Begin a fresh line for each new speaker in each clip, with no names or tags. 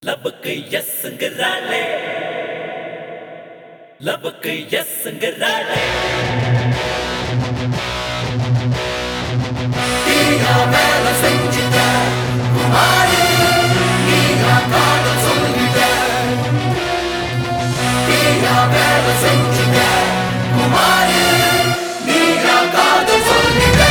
லவ்வுக்கு எஸ்ங்கிறாளே லவ்வுக்கு எஸ்ங்கிறாளே தீயா வேலை செஞ்சுட்ட குமாரி நீயா காதல் சொல்லிட்ட தீயா வேலை செஞ்சுட்ட குமாரி நீயா காதல் சொல்லிட்ட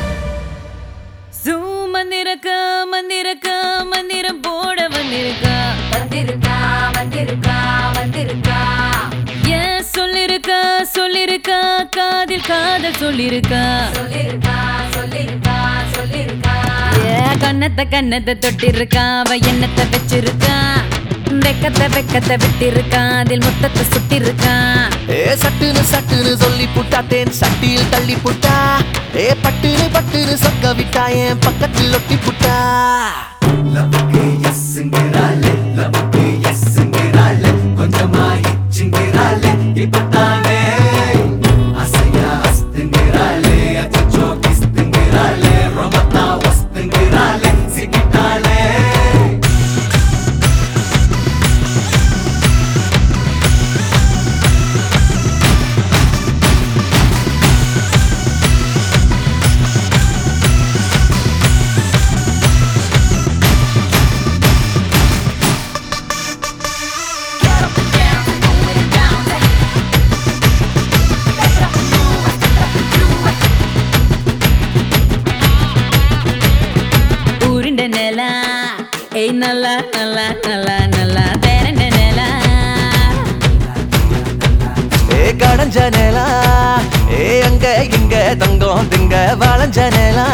ஜூ மந்திரக்கா மந்திரக்கா மந்திரம் போட வந்திருக்கா
வந்திருக்கா வந்திருக்கா வந்திருக்கா
ஏன் சொல்லிருக்கா சொல்லிருக்கா காதில் காதல் சொல்லிருக்கா
சொல்லிருக்கா சொல்லிருக்கா சொல்லிருக்கா
ஏ கண்ணத்தை கண்ணத்தை தொட்டிருக்கா அவ எண்ணத்தை வச்சிருக்கா வெக்கத்தை வெக்கத்தை விட்டிருக்கா அதில் முத்தத்தை சுட்டிருக்கா
ஏ சட்டுன்னு சட்டுன்னு சொல்லி புட்டா தேன் சட்டியில் தள்ளி புட்டா ஏ பட்டுன்னு பட்டுன்னு சொக்க விட்டா என் பக்கத்தில் ஒட்டி புட்டா
லவ்வுக்கு எஸ்ங்கிறாளே லவ்வுக்கு எஸ்ங்கிறாளே கொஞ்சமா இச்சுங்கிறாளே இப்பத்தானே அசையா அஸ்துங்கிறாளே அச்சோ கிஸ்துங்கிறாளே ரொம்பத்தா வஸ்துங்கிறாளே சிக்கிட்டாளே
உருண்ட நிலா ஏய் நல்லா நல்லா நல்லா நல்லா திரண்ட நிலா
ஏ கடஞ்ச நிலா ஏ அங்க இங்க தங்கம் திங்க வளைஞ்ச நிலா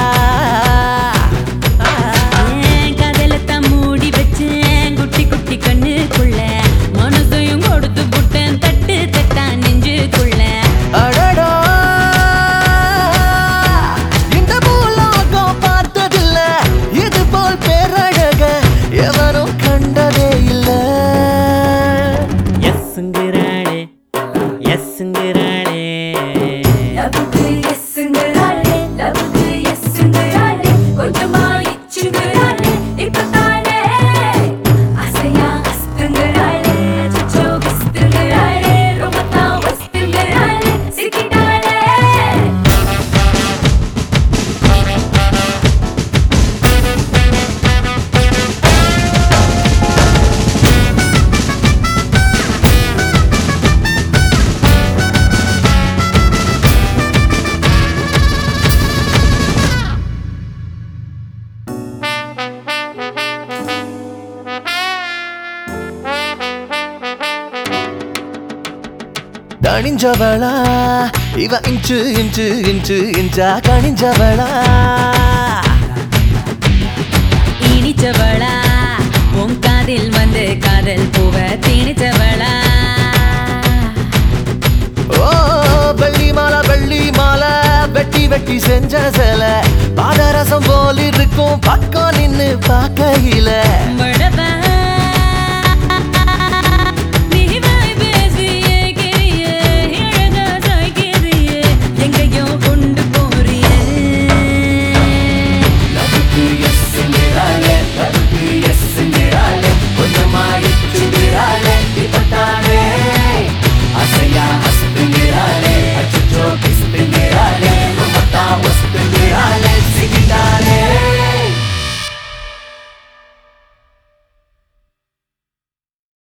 ஏன் கதலத்தான் மூடி வச்சேன் குட்டி குட்டி கண்ணுக்குள்ள மனசையும் கொடுத்து புட்டேன் தட்டு தட்டா நெஞ்சுக்குள்ள
அடடா இந்த பூலோகம் பார்த்ததில்ல இது போல் பேரழக எவரும் கண்டதே இல்லை
எஸ்ங்கிறாளே எஸ்ங்கிறாளே
லவ்வுக்கு எஸ்ங்கிறாளே லவ்வுக்கு எஸ்ங்கிறாளே கொஞ்சமா இச்சுங்கிறாளே இப்பதானே அசையா அஸ்துங்கிறாளே அச்சோ கிஸ்துங்கிறாளே ரொம்பத்தா வஸ்துங்கிறாளே சிக்கிட்டாளே
கணிஞ்சவளா இவ இன்ச்சு இன்ச்சு இன்ச்சு இன்ச்சா கணிஞ்சவளா
இனிச்சவளா உன் காதில் வந்து காதல் பூவ திணிச்சவளா
ஓ வெள்ளி மாலை வெள்ளி மாலை வெட்டி வெட்டி செஞ்ச சில பாதரசம் போல் இருக்கும் பக்கம் நின்னு பார்க்கையில